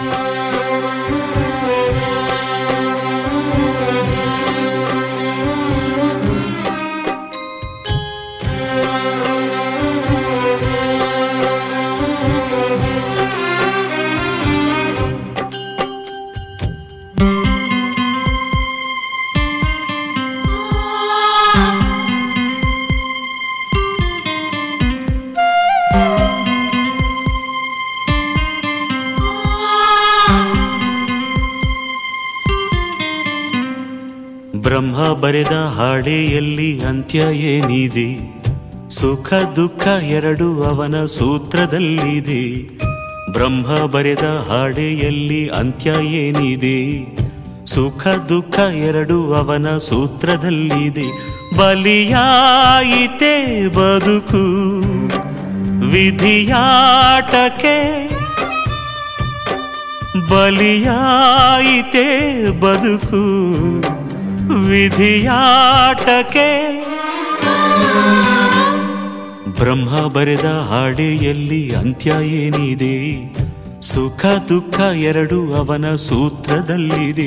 ಬ್ರಹ್ಮ ಬರೆದ ಹಾಡೆಯಲ್ಲಿ ಅಂತ್ಯ ಏನಿದೆ ಸುಖ ದುಃಖ ಎರಡು ಅವನ ಸೂತ್ರದಲ್ಲಿದೆ ಬ್ರಹ್ಮ ಬರೆದ ಹಾಡೆಯಲ್ಲಿ ಅಂತ್ಯ ಏನಿದೆ ಸುಖ ದುಃಖ ಎರಡು ಅವನ ಸೂತ್ರದಲ್ಲಿದೆ ಬಲಿಯಾಯಿತೆ ಬದುಕು ವಿಧಿಯಾಟಕ್ಕೆ ಬಲಿಯಾಯಿತೆ ಬದುಕು ವಿಧಿಯಾಟಕ್ಕೆ ಬ್ರಹ್ಮ ಬರೆದ ಹಾಡೆಯಲ್ಲಿ ಅಂತ್ಯ ಏನಿದೆ ಸುಖ ದುಃಖ ಎರಡು ಅವನ ಸೂತ್ರದಲ್ಲಿದೆ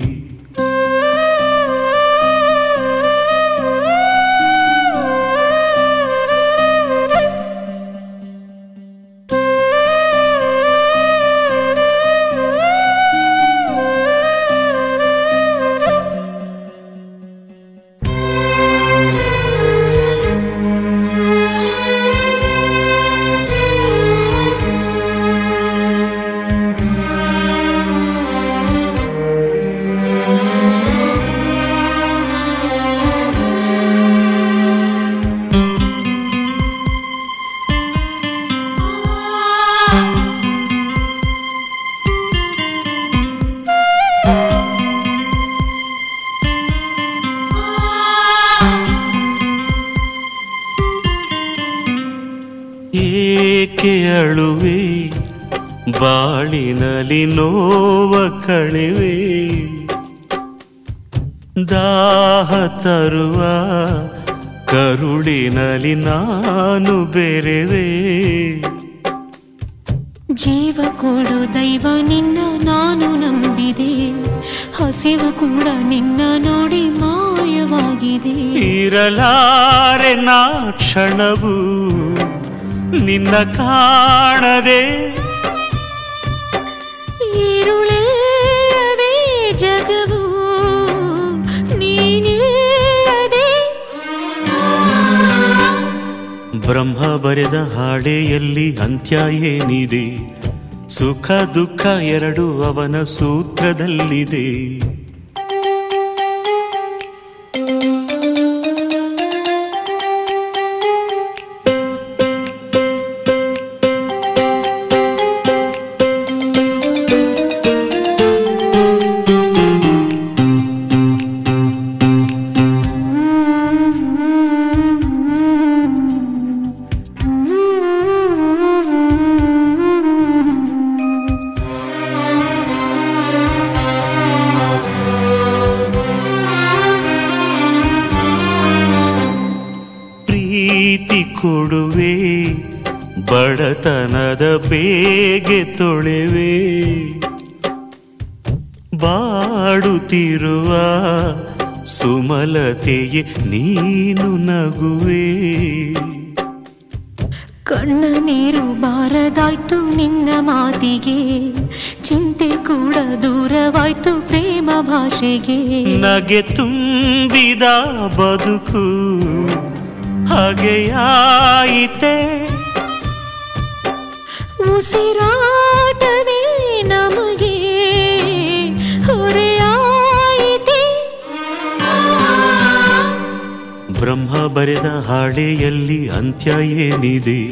ಏಕೆ ಅಳುವೆ ಬಾಳಿನಲ್ಲಿ ನೋವ ಕಳೆವೆ ದಾಹ ತರುವ ಕರುಳಿನಲ್ಲಿ ನಾನು ಬೆರೆವೆ ಜೀವ ಕೊಡು ದೈವ ನಿನ್ನ ನಾನು ನಂಬಿದೆ ಹಸಿವು ಕೂಡ ನಿನ್ನ ನೋಡಿ ಮಾಯವಾಗಿದೆ ಇರಲಾರೆ ನಾ ಕ್ಷಣವು ನಿನ್ನ ಕಾಣದೆ ಈರುಳೆಲ್ಲವೇ ಜಗವು ನೀನಿಲ್ಲದೆ ಬ್ರಹ್ಮ ಬರೆದ ಹಾಡೆಯಲ್ಲಿ ಅಂತ್ಯ ಏನಿದೆ ಸುಖ ದುಃಖ ಎರಡು ಅವನ ಸೂತ್ರದಲ್ಲಿದೆ ಪ್ರೀತಿ ಕೊಡುವೆ ಬಡತನದ ಬೇಗೆ ತೊಳೆವೆ ಬಾಡುತ್ತಿರುವ ಸುಮಲತೆಯೇ ನೀನು ನಗುವೆ ಕಣ್ಣ ನೀರು ಬಾರದಾಯ್ತು ನಿನ್ನ ಮಾತಿಗೆ ಚಿಂತೆ ಕೂಡ ದೂರವಾಯ್ತು ಪ್ರೇಮ ಭಾಷೆಗೆ ನಗೆ ತುಂಬಿದ ಬದುಕು ಹಾಗೆಯಾಯಿತೆ ಉಸಿರಾಟವೇ ನಮಗೆ ಹೊರೆಯಾಯಿತೆ ಬ್ರಹ್ಮ ಬರೆದ ಹಾಡೆಯಲ್ಲಿ ಅಂತ್ಯ ಏನಿದೆ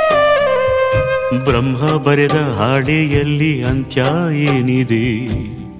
ಬ್ರಹ್ಮ ಬರೆದ ಹಾಡೆಯಲ್ಲಿ ಅಂತ್ಯ ಏನಿದೆ